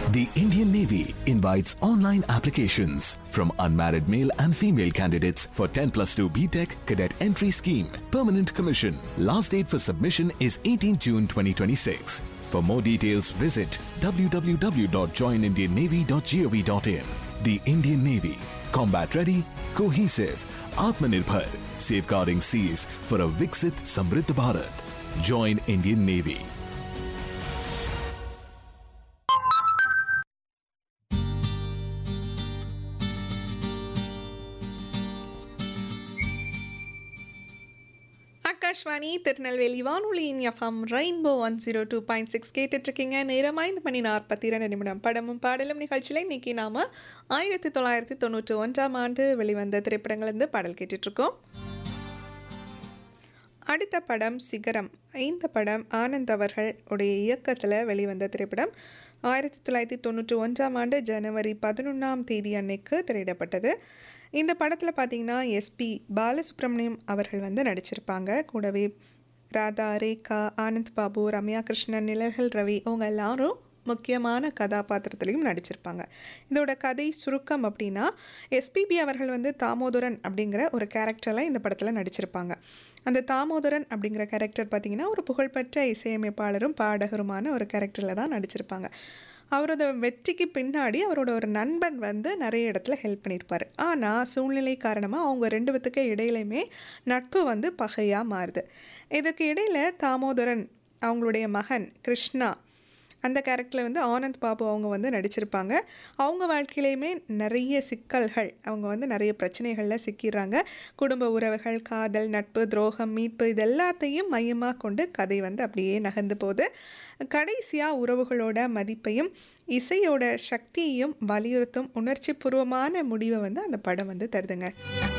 The Indian Navy invites online applications from unmarried male and female candidates for 10 plus 2 BTEC cadet entry scheme, permanent commission. Last date for submission is 18 June 2026. For more details, visit www.joinindiannavy.gov.in. The Indian Navy, combat ready, cohesive, Atmanirbhar, safeguarding seas for a Viksit Samriddh Bharat. Join Indian Navy. Akashvani Tirunelveli வானொலியின் FM rainbow one zero two point six கேட்டுட்ருக்கீங்க நேரம் ஐந்து மணி நாற்பத்தி இரண்டு நிமிடம் படமும் பாடலும் நிகழ்ச்சியில் இன்னைக்கு நாம் ஆயிரத்தி தொள்ளாயிரத்தி தொண்ணூற்றி ஒன்றாம் ஆண்டு வெளிவந்த திரைப்படங்கள்லேருந்து பாடல் கேட்டுட்ருக்கோம் அடுத்த படம் சிகரம் இந்த படம் ஆனந்த் அவர்கள் உடைய இயக்கத்தில் வெளிவந்த திரைப்படம் ஆயிரத்தி தொள்ளாயிரத்தி தொண்ணூற்றி ஒன்றாம் ஆண்டு ஜனவரி பதினொன்றாம் தேதி அன்னைக்கு திரையிடப்பட்டது இந்த படத்தில் பார்த்தீங்கன்னா எஸ்பி பாலசுப்ரமணியம் அவர்கள் வந்து நடிச்சிருப்பாங்க கூடவே ராதா ரேகா ஆனந்த் பாபு ரம்யா கிருஷ்ணன் நிழல்கள் ரவி அவங்க எல்லாரும் முக்கியமான கதாபாத்திரத்துலையும் நடிச்சிருப்பாங்க இதோட கதை சுருக்கம் அப்படின்னா எஸ்பிபி அவர்கள் வந்து தாமோதரன் அப்படிங்கிற ஒரு கேரக்டரில் இந்த படத்தில் நடிச்சிருப்பாங்க அந்த தாமோதரன் அப்படிங்கிற கேரக்டர் பார்த்திங்கன்னா ஒரு புகழ்பெற்ற இசையமைப்பாளரும் பாடகருமான ஒரு கேரக்டரில் தான் நடிச்சிருப்பாங்க அவரோட வெற்றிக்கு பின்னாடி அவரோட ஒரு நண்பன் வந்து நிறைய இடத்துல ஹெல்ப் பண்ணியிருப்பார் ஆனால் சூழ்நிலை காரணமாக அவங்க ரெண்டு பேத்துக்கு இடையிலையுமே நட்பு வந்து பகையாக மாறுது இதுக்கு இடையில் தாமோதரன் அவங்களுடைய மகன் கிருஷ்ணா அந்த கேரக்டரில் வந்து ஆனந்த் பாபு அவங்க வந்து நடிச்சிருப்பாங்க அவங்க வாழ்க்கையிலையுமே நிறைய சிக்கல்கள் அவங்க வந்து நிறைய பிரச்சனைகளில் சிக்கிடுறாங்க குடும்ப உறவுகள் காதல் நட்பு துரோகம் மீட்பு இது எல்லாத்தையும் மையமாக கொண்டு கதை வந்து அப்படியே நகர்ந்து போகுது கடைசியாக உறவுகளோட மதிப்பையும் இசையோட சக்தியையும் வலியுறுத்தும் உணர்ச்சி பூர்வமான முடிவை வந்து அந்த படம் வந்து தருதுங்க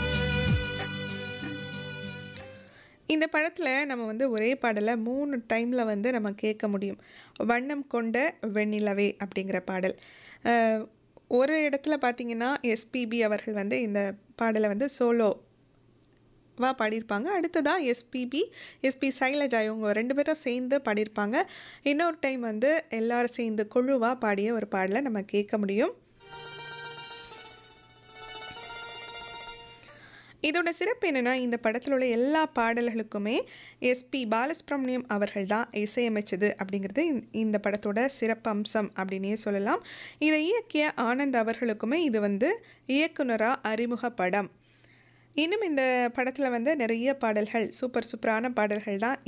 இந்த படத்தில் நம்ம வந்து ஒரே பாடலை மூணு டைமில் வந்து நம்ம கேட்க முடியும் வண்ணம் கொண்ட வெண்ணிலவே அப்படிங்கிற பாடல் ஒரு இடத்துல பார்த்திங்கன்னா எஸ்பிபி அவர்கள் வந்து இந்த பாடலை வந்து சோலோ வா பாடியிருப்பாங்க அடுத்ததாக எஸ்பிபி எஸ்பி சைலஜா இவங்க ரெண்டு பேரும் சேர்ந்து பாடியிருப்பாங்க இன்னொரு டைம் வந்து எல்லாரும் சேர்ந்து குழுவாக பாடிய ஒரு பாடலை நம்ம கேட்க முடியும் இதோட சிறப்பு என்னென்னா இந்த படத்தில் உள்ள எல்லா பாடல்களுக்குமே எஸ்பி பாலசுப்ரமணியம் அவர்கள் தான் இசையமைச்சது அப்படிங்கிறது இந்த படத்தோட சிறப்பம்சம் அப்படின்னே சொல்லலாம் இதை இயக்கிய ஆனந்த் அவர்களுக்குமே இது வந்து இயக்குனராக அறிமுக படம் இன்னும் இந்த படத்தில் வந்து நிறைய பாடல்கள் சூப்பர் சூப்பரான பாடல்கள் தான்